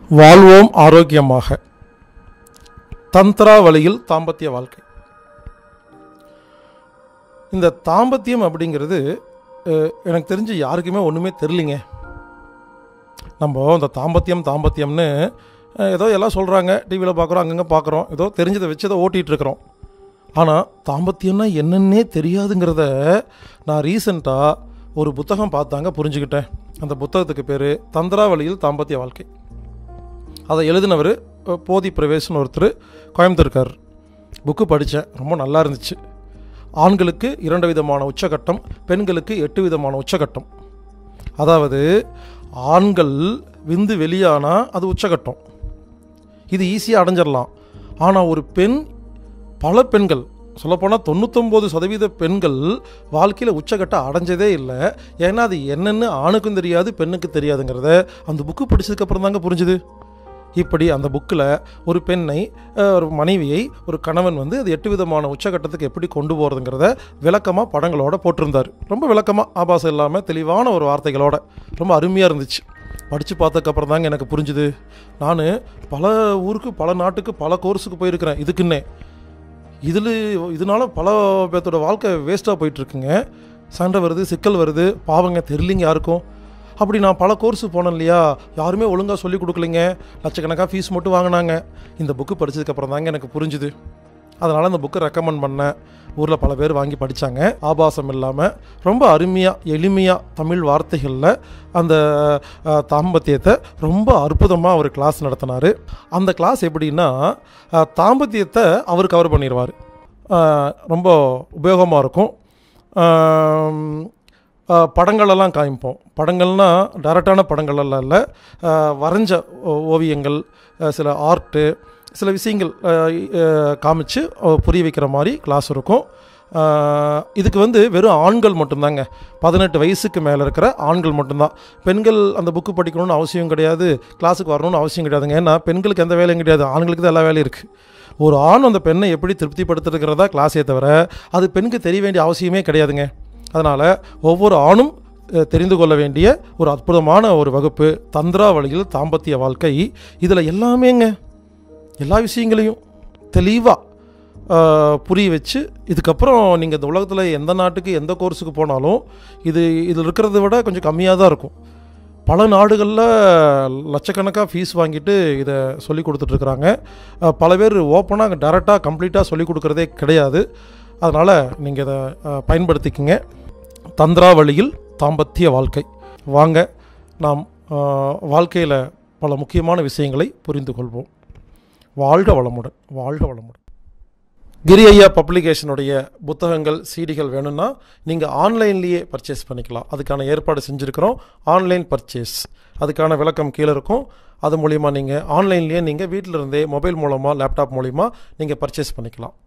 வாழ்வோம் ஆரோக்கியமாக தந்திரா வழியில் தாம்பத்திய வாழ்க்கை இந்த தாம்பத்தியம் அப்படிங்கிறது அஹ், எனக்கு தெரிஞ்சு யாருக்குமே ஒன்றுமே தெரிலிங்க நம்ம இந்த தாம்பத்தியம் தாம்பத்தியம்னு அஹ், ஏதோ எல்லாம் சொல்கிறாங்க டிவியில் பார்க்குறோம் அங்கங்கே பார்க்குறோம் ஏதோ தெரிஞ்சதை வச்சு அதை ஓட்டிகிட்டு இருக்கிறோம் ஆனால் தாம்பத்தியம்னா என்னன்னே தெரியாதுங்கிறத நான் ரீசண்டாக ஒரு புத்தகம் பார்த்தாங்க புரிஞ்சுக்கிட்டேன் அந்த புத்தகத்துக்கு பேர் தந்திராவளியில் தாம்பத்திய வாழ்க்கை அதை எழுதினவர் அஹ், போதி பிரவேசன் ஒருத்தர் கோயம்புத்தூர்கார் புக்கு படித்தேன் ரொம்ப நல்லா இருந்துச்சு ஆண்களுக்கு இரண்டு விதமான உச்சகட்டம் பெண்களுக்கு எட்டு விதமான உச்சகட்டம் அதாவது ஆண்கள் விந்து வெளியானால் அது உச்சகட்டம் இது ஈஸியாக அடைஞ்சிடலாம் ஆனால் ஒரு பெண் பல பெண்கள் சொல்லப்போனால் தொண்ணூத்தொம்பது சதவீத பெண்கள் வாழ்க்கையில் உச்சக்கட்ட அடைஞ்சதே இல்லை ஏன்னா அது என்னென்னு ஆணுக்கும் தெரியாது பெண்ணுக்கு தெரியாதுங்கிறத அந்த புக்கு படிச்சதுக்கப்புறம் தாங்க புரிஞ்சுது இப்படி அந்த புக்கில் ஒரு பெண்ணை அஹ், ஒரு மனைவியை ஒரு கணவன் வந்து அது எட்டு விதமான உச்சக்கட்டத்துக்கு எப்படி கொண்டு போகிறதுங்கிறத விளக்கமாக படங்களோட போட்டிருந்தார் ரொம்ப விளக்கமாக ஆபாசம் இல்லாமல் தெளிவான ஒரு வார்த்தைகளோட ரொம்ப அருமையாக இருந்துச்சு படித்து பார்த்ததுக்கப்புறம் தாங்க எனக்கு புரிஞ்சுது நான் பல ஊருக்கு பல நாட்டுக்கு பல கோர்ஸுக்கு போயிருக்கிறேன் இதுக்குன்னே இதில் இதனால பல பேர்த்தோட வாழ்க்கை வேஸ்ட்டாக போயிட்டுருக்குங்க சண்டை வருது சிக்கல் வருது பாவங்க தெரியலிங்க யாருக்கும் அப்படி நான் பல கோர்ஸ் போனேன் இல்லையா யாருமே ஒழுங்காக சொல்லி கொடுக்கலைங்க லட்சக்கணக்காக ஃபீஸ் மட்டும் வாங்கினாங்க இந்த புக்கு படித்ததுக்கப்புறம் தாங்க எனக்கு புரிஞ்சுது அதனால் அந்த புக்கை ரெக்கமெண்ட் பண்ணேன் ஊரில் பல பேர் வாங்கி படித்தாங்க ஆபாசம் இல்லாமல் ரொம்ப அருமையாக எளிமையாக தமிழ் வார்த்தைகளில் அந்த அஹ், தாம்பத்தியத்தை ரொம்ப அற்புதமாக அவர் கிளாஸ் நடத்தினார் அந்த கிளாஸ் எப்படின்னா அஹ், தாம்பத்தியத்தை அவர் கவர் பண்ணிடுவார் ரொம்ப உபயோகமாக இருக்கும் ஆம், அஹ், படங்களெல்லாம் காமிப்போம் படங்கள்னா டைரக்டான படங்கள் எல்லாம் இல்லை அஹ், வரைஞ்ச ஓ- ஓவியங்கள் அஹ், சில ஆர்ட்டு சில விஷயங்கள் அஹ், அஹ், காமிச்சு அஹ், புரிய வைக்கிற மாதிரி கிளாஸ் இருக்கும் அஹ், இதுக்கு வந்து வெறும் ஆண்கள் மட்டும்தாங்க பதினெட்டு வயசுக்கு மேலே இருக்கிற ஆண்கள் மட்டும்தான் பெண்கள் அந்த புக்கு படிக்கணும்னு அவசியம் கிடையாது கிளாஸுக்கு வரணும்னு அவசியம் கிடையாதுங்க ஏன்னா பெண்களுக்கு எந்த வேலையும் கிடையாது ஆண்களுக்கு தான் எல்லா வேலையும் இருக்குது ஒரு ஆண் அந்த பெண்ணை எப்படி திருப்திப்படுத்துறதுங்கிறதா கிளாஸே தவிர அது பெண்ணுக்கு தெரிய வேண்டிய அவசியமே கிடையாதுங்க அதனால் ஒவ்வொரு ஆணும் அஹ், தெரிந்து கொள்ள வேண்டிய ஒரு அற்புதமான ஒரு வகுப்பு தந்திரா வழியில் தாம்பத்திய வாழ்க்கை இதில் எல்லாமேங்க எல்லா விஷயங்களையும் தெளிவாக புரிய வச்சு இதுக்கப்புறம் நீங்கள் இந்த உலகத்தில் எந்த நாட்டுக்கு எந்த கோர்ஸுக்கு போனாலும் இது இதில் இருக்கிறத விட கொஞ்சம் கம்மியாக தான் இருக்கும் பல நாடுகளில் லட்சக்கணக்காக ஃபீஸ் வாங்கிட்டு இதை சொல்லி கொடுத்துட்ருக்குறாங்க பல பேர் ஓப்பனாக டேரெக்டாக கம்ப்ளீட்டாக சொல்லி கொடுக்குறதே கிடையாது அதனால் நீங்கள் இதை அஹ், பயன்படுத்திக்கங்க தந்திரா வழியில் தாம்பத்திய வாழ்க்கை வாங்க நாம் வாழ்க்கையில் பல முக்கியமான விஷயங்களை புரிந்து கொள்வோம் வாழ்க வளமுடன் வாழ்க வளமுடன் கிரி ஐயா பப்ளிகேஷனுடைய புத்தகங்கள் சீடிகள் வேணும்னா நீங்கள் ஆன்லைன்லேயே பர்ச்சேஸ் பண்ணிக்கலாம் அதுக்கான ஏற்பாடு செஞ்சுருக்கிறோம் ஆன்லைன் பர்ச்சேஸ் அதுக்கான விளக்கம் கீழே இருக்கும் அது மூலிமா நீங்கள் ஆன்லைன்லேயே நீங்கள் வீட்டில் இருந்தே மொபைல் மூலமாக லேப்டாப் மூலிமா நீங்கள் பர்ச்சேஸ் பண்ணிக்கலாம்